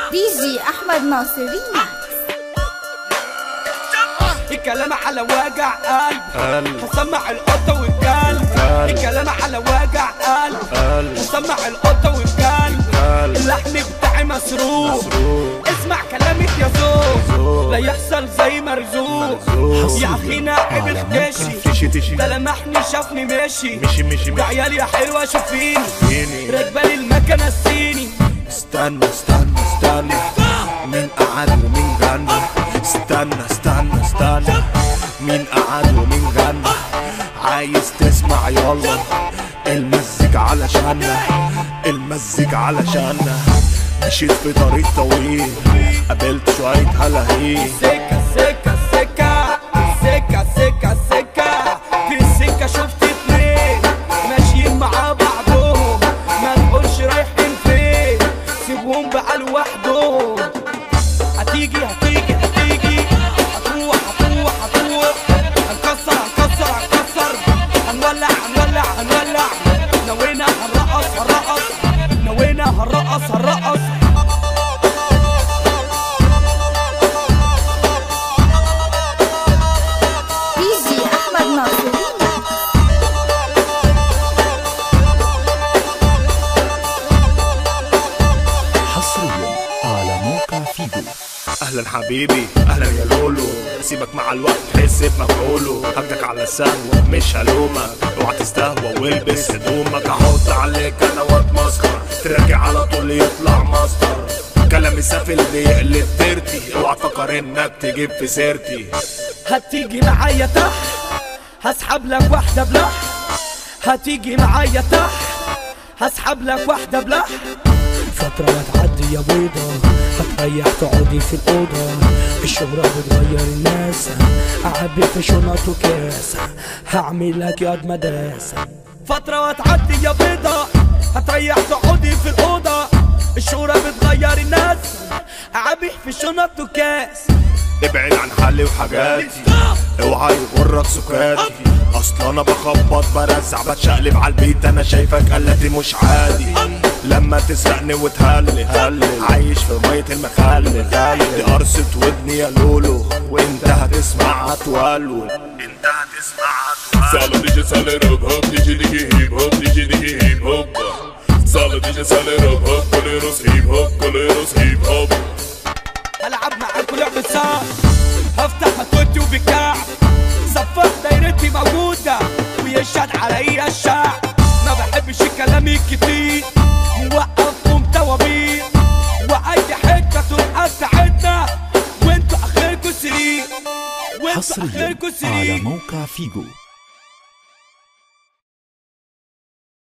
دي جي احمد ناصري الكلام على وجع قلب قلب. هسمع القطة والكلب قلب. الكلام على وجع قلب قلب. هسمع القطة والكلب قلب. اللحن بتاعي مسروق مسروق. اسمع كلامي يا زوج زوج. لا يحصل زي مرزوق مرزوق. يا اخينا عيب اختشي تشي تشي ده لمحني شافني ماشي مشي مشي ده مشي عيال يا حلوة شوفيني فيني راكبة لي المكنة الصيني استنى استنى استنى مين قعد ومين غنى استنى استنى استنى مين قعد ومين غنى عايز تسمع يلا المزيك علشاننا المزيك علشاننا مشيت في طريق طويل قابلت شوية هلاهيل سكة سكة سكة سكة سكة سكة في السكة شفت اتنين ماشيين مع بعضهم ما تقولش رايحين فين سيبهم بقى لوحدهم هتيجي هتيجي هتيجي هتروح هتروح هتروح هنكسر هنكسر هنكسر هنولع هنولع هنولع نوينا هنرقص هنرقص نوينا هنرقص هنرقص دي جي احمد ناصري حصريا على موقع فيجو اهلا حبيبي اهلا يا لولو سيبك مع الوقت تحس بمفعوله هاخدك على السهوة مش هلومك اوعى تستهوى والبس هدومك احط عليك انا واتمسخر تراجع على طول يطلع ماستر كلامي سافل بيقلب ترتي اوعى تفكر انك تجيب في سيرتي هتيجي معايا تحت هسحب لك واحدة بلح هتيجي معايا تحت هسحب لك واحدة بلح فترة هتعدي يا بيضة هتريح تقعدي في الأوضة الشهرة بتغير الناس أعبي في شنط وكاس هعمل لك ياد مدرسة فترة وهتعدي يا بيضة هتريح تقعدي في الأوضة الشهرة بتغير الناس أعبي في شنط وكاس ابعد عن حالي وحاجاتي اوعى يغرك سكاتي اصل انا بخبط برزع بتشقلب على البيت انا شايفك قلتي مش عادي لما تسرقني وتهلل هلل عايش في مية المخلل دي قرصة ودني يا لولو وانت هتسمع هتولول انت هتسمع هتولول Sale DJ sale rock hop DJ digi hip hop DJ digi hip hop Sale DJ sale rock hop Coleros hip hop Coleros hip hop هلعب معاكوا لعبة صعب هفتح مكوتي وبكعب صفات دايرتي موجودة ويشهد عليا الشعب ما بحبش الكلام الكتير موقفهم توابير وأي حتة تبقى بتاعتنا وانتوا آخركوا سرير وانتوا حصريا آخركوا على سرير موقع فيجو